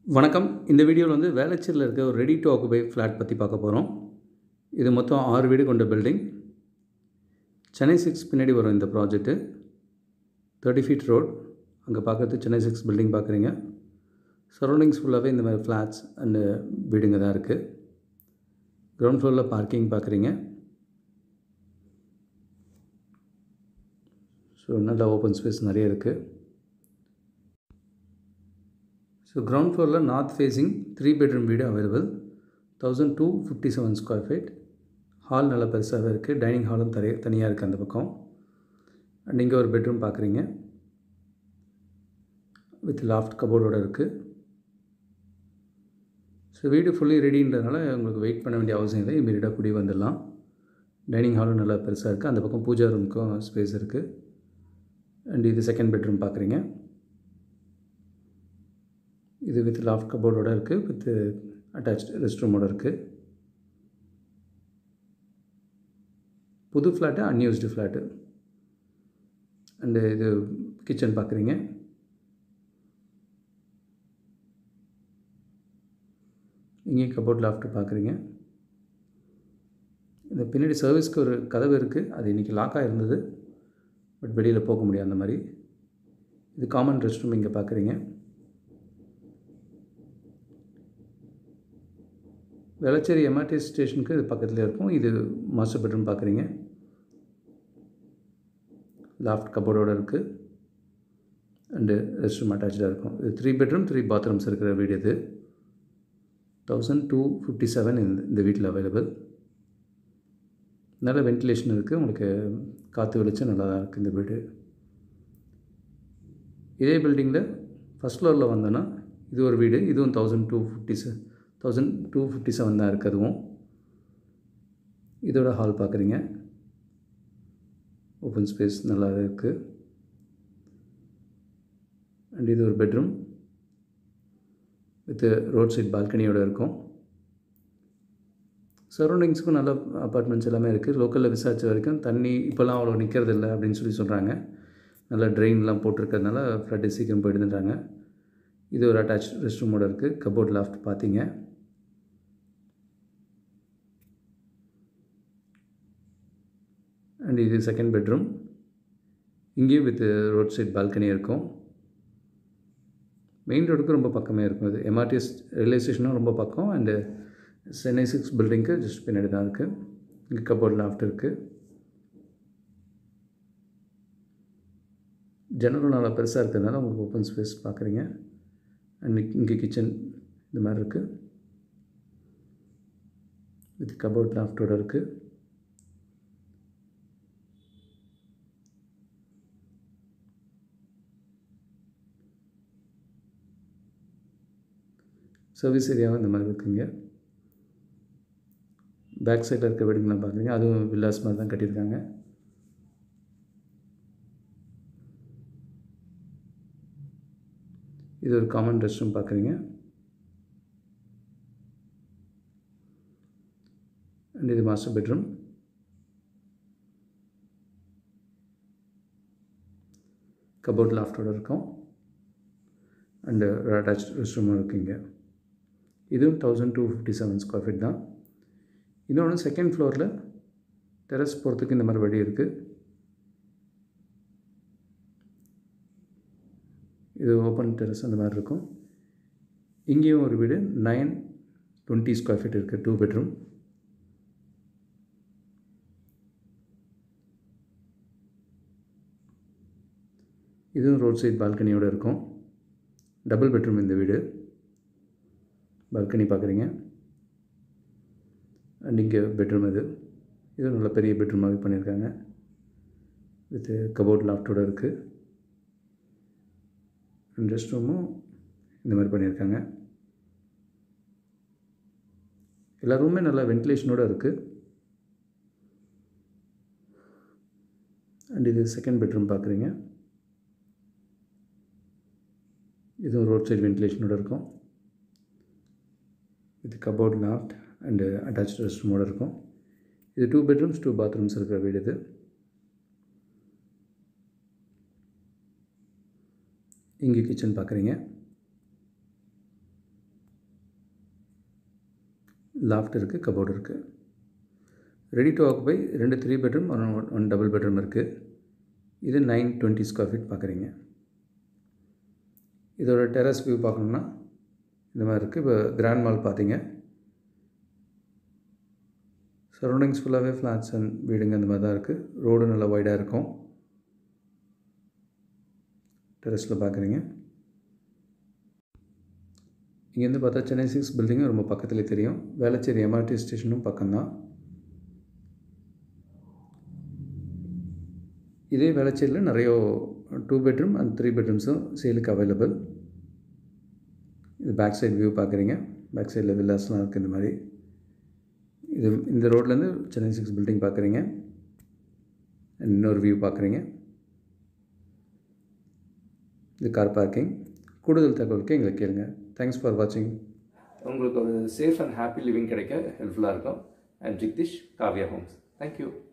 வணக்கம் இந்த வீடியோவில் வந்து வேளச்சேரியில் இருக்க ஒரு ரெடி டு ஆக்குபை ஃப்ளாட் பற்றி பார்க்க போகிறோம் இது மொத்தம் ஆறு வீடு கொண்ட பில்டிங் சென்னை சிக்ஸ் பின்னாடி வரும் இந்த ப்ராஜெக்ட்டு தேர்ட்டி ஃபீட் ரோட் அங்கே பார்க்குறது சென்னை சிக்ஸ் பில்டிங் பார்க்குறீங்க சரௌண்டிங்ஸ் ஃபுல்லாகவே இந்த மாதிரி ஃப்ளாட்ஸ் அண்டு வீடுங்க தான் இருக்குது கிரவுண்ட் ஃப்ளோரில் பார்க்கிங் பார்க்குறீங்க ஸோ நல்ல ஓப்பன் ஸ்பேஸ் நிறைய இருக்குது ஸோ கிரவுண்ட் ஃப்ளோரில் நார்த் ஃபேஸிங் த்ரீ பெட்ரூம் வீடு available thousand two fifty seven square feet hall நல்லா பெருசாகவே இருக்குது டைனிங் ஹாலும் தனியாக தனியாக இருக்குது அந்த பக்கம் அண்ட் இங்கே ஒரு பெட்ரூம் பார்க்குறீங்க வித் லாஃப்ட் கபோர்டோடு இருக்குது ஸோ வீடு ஃபுல்லி ரெடின்றதுனால உங்களுக்கு வெயிட் பண்ண வேண்டிய அவசியம் இல்லை இமீடியட்டாக குடி வந்துடலாம் டைனிங் ஹாலும் நல்லா பெருசாக இருக்குது அந்த பக்கம் பூஜா ரூமுக்கும் ஸ்பேஸ் இருக்குது அண்ட் இது செகண்ட் பெட்ரூம் பார்க்குறீங்க இது வித் லாஃப்ட் கபோர்டோட இருக்குது வித் அட்டாச் ரெஸ்ட் ரூமோட இருக்குது புது ஃப்ளாட்டு அன்யூஸ்டு ஃப்ளாட்டு அண்டு இது கிச்சன் பார்க்குறீங்க இங்கேயும் கபோர்ட் லாஃப்ட்டு பார்க்குறீங்க இந்த பின்னாடி சர்வீஸ்க்கு ஒரு கதவு இருக்குது அது இன்றைக்கி லாக்காக இருந்தது பட் வெளியில் போக முடியாது அந்த மாதிரி இது காமன் ரெஸ்ட் ரூம் இங்கே பார்க்குறீங்க வேளச்சேரி எம்ஆர்டி ஸ்டேஷனுக்கு இது பக்கத்தில் இருக்கும் இது மாஸ்டர் பெட்ரூம் பார்க்குறீங்க லாஃப்ட் கபோர்டோடு இருக்குது அண்டு ரெஸ்ட் ரூம் அட்டாச்சாக இருக்கும் இது த்ரீ பெட்ரூம் த்ரீ பாத்ரூம்ஸ் இருக்கிற வீடு இது தௌசண்ட் டூ ஃபிஃப்டி செவன் இந்த இந்த வீட்டில் அவைலபிள் நல்ல வென்டிலேஷன் இருக்குது உங்களுக்கு காற்று வெளிச்சம் நல்லா தான் இருக்குது இந்த வீடு இதே பில்டிங்கில் ஃபஸ்ட் ஃப்ளோரில் வந்தோன்னா இது ஒரு வீடு இதுவும் தௌசண்ட் டூ ஃபிஃப்டி செ தௌசண்ட் டூ ஃபிஃப்டி செவன் தான் இருக்குது அதுவும் இதோட ஹால் பார்க்குறீங்க ஓப்பன் ஸ்பேஸ் நல்லா இருக்குது அண்ட் இது ஒரு பெட்ரூம் வித் ரோட் சைட் பால்கனியோடு இருக்கும் சரௌண்டிங்ஸுக்கும் நல்ல அப்பார்ட்மெண்ட்ஸ் எல்லாமே இருக்குது லோக்கலில் விசாரித்த வரைக்கும் தண்ணி இப்போல்லாம் அவ்வளோ நிற்கிறது இல்லை அப்படின்னு சொல்லி சொல்கிறாங்க நல்லா ட்ரெயின்லாம் போட்டிருக்கிறதுனால ஃப்ளட்டு சீக்கிரம் போயிடுதுன்றாங்க இது ஒரு அட்டாச் ரெஸ்ட் ரூமோட இருக்குது கபோர்ட் லாஃப்ட் பார்த்தீங்க அண்ட் இது செகண்ட் பெட்ரூம் இங்கேயும் வித் ரோட் சைட் பால்கனி இருக்கும் மெயின் ரோடுக்கு ரொம்ப பக்கமே இருக்கும் இது எம்ஆர்டிஎஸ் ரயில்வே ஸ்டேஷனும் ரொம்ப பக்கம் அண்டு சென்னை சிக்ஸ் பில்டிங்க்கு ஜஸ்ட் பின்னாடி தான் இருக்குது இங்கே கபோர்ட் லாஃப்ட் இருக்குது ஜன்னலும் நல்லா பெருசாக இருக்கிறதுனால உங்களுக்கு ஓப்பன் ஸ்பேஸ் பார்க்குறீங்க அண்ட் இங்கே கிச்சன் இந்த மாதிரி இருக்குது வித் கபோர்ட் லாஃப்டோடு இருக்குது சர்வீஸ் ஏரியாவும் இந்த மாதிரி இருக்குங்க பேக் சைடில் இருக்க வீடுங்களாம் பார்க்குறீங்க அதுவும் வில்லாஸ் மாதிரி தான் கட்டியிருக்காங்க இது ஒரு காமன் ரெஸ்ட் ரூம் பார்க்குறீங்க அண்ட் இது மாஸ்டர் பெட்ரூம் கபோர்ட் லாஃப்டோடு இருக்கும் அண்டு ஒரு அட்டாச் ரெஸ்ட் ரூமும் இருக்குங்க இதுவும் thousand two fifty seven square feet தான் இன்னொன்று செகண்ட் ஃப்ளோரில் டெரஸ் போகிறதுக்கு இந்த மாதிரி வழி இருக்குது இது ஓப்பன் டெரஸ் அந்த மாதிரி இருக்கும் இங்கேயும் ஒரு வீடு நைன் டுவெண்ட்டி ஸ்கொயர் ஃபீட் இருக்குது டூ பெட்ரூம் இதுவும் ரோட் சைட் பால்கனியோடு இருக்கும் டபுள் பெட்ரூம் இந்த வீடு பால்கனி பார்க்குறீங்க அண்ட் இங்கே பெட்ரூம் இது இது நல்ல பெரிய பெட்ரூமாகவே பண்ணியிருக்காங்க வித் கபோர்ட் லாஃப்டோடு இருக்குது அண்ட் ரெஸ்ட் ரூமும் இந்த மாதிரி பண்ணியிருக்காங்க எல்லா ரூமே நல்லா வென்டிலேஷனோடு இருக்குது அண்ட் இது செகண்ட் பெட்ரூம் பார்க்குறீங்க இதுவும் ரோட் சைடு வென்டிலேஷனோடு இருக்கும் with cupboard loft and attach rest ரூமோடு இருக்கும் இது டூ பெட்ரூம்ஸ் டூ பாத்ரூம்ஸ் இருக்கிற வீடு இது இங்கே கிச்சன் பார்க்குறீங்க லாஃப்ட் இருக்குது கபோர்டு இருக்குது ரெடி டு ஆக்குபை ரெண்டு three bedroom one one double bedroom இருக்குது இது நைன் டுவெண்ட்டி ஸ்கொயர் ஃபீட் பார்க்குறீங்க இதோட டெரஸ் வியூ பார்க்கணுன்னா இந்த மாதிரி இருக்குது இப்போ கிராண்ட் மால் பார்த்தீங்க சரௌண்டிங்ஸ் ஃபுல்லாகவே ஃப்ளாட்ஸ் அண்ட் வீடுங்க அந்த மாதிரி தான் இருக்குது ரோடு நல்லா வைடாக இருக்கும் டெரஸில் பார்க்குறீங்க இங்கேருந்து பார்த்தா சென்னை சிக்ஸ் பில்டிங்கும் ரொம்ப பக்கத்துலேயே தெரியும் வேளச்சேரி எம்ஆர்டி ஸ்டேஷனும் பக்கம்தான் இதே வேளச்சேரியில் நிறைய டூ பெட்ரூம் அண்ட் த்ரீ பெட்ரூம்ஸும் சேலுக்கு அவைலபிள் இது பேக் சைடு வியூ பார்க்குறீங்க பேக் சைடில் வில்லாஸ்லாம் இருக்குது இந்த மாதிரி இது இந்த ரோட்லேருந்து சென்னை சிக்ஸ் பில்டிங் பார்க்குறீங்க இன்னொரு வியூ பார்க்குறீங்க இது கார் பார்க்கிங் கூடுதல் தகவலுக்கு எங்களை கேளுங்க தேங்க்ஸ் ஃபார் வாட்சிங் உங்களுக்கு ஒரு சேஃப் அண்ட் ஹாப்பி லிவிங் கிடைக்க ஹெல்ப்ஃபுல்லாக இருக்கும் and Jagdish Kavya homes thank you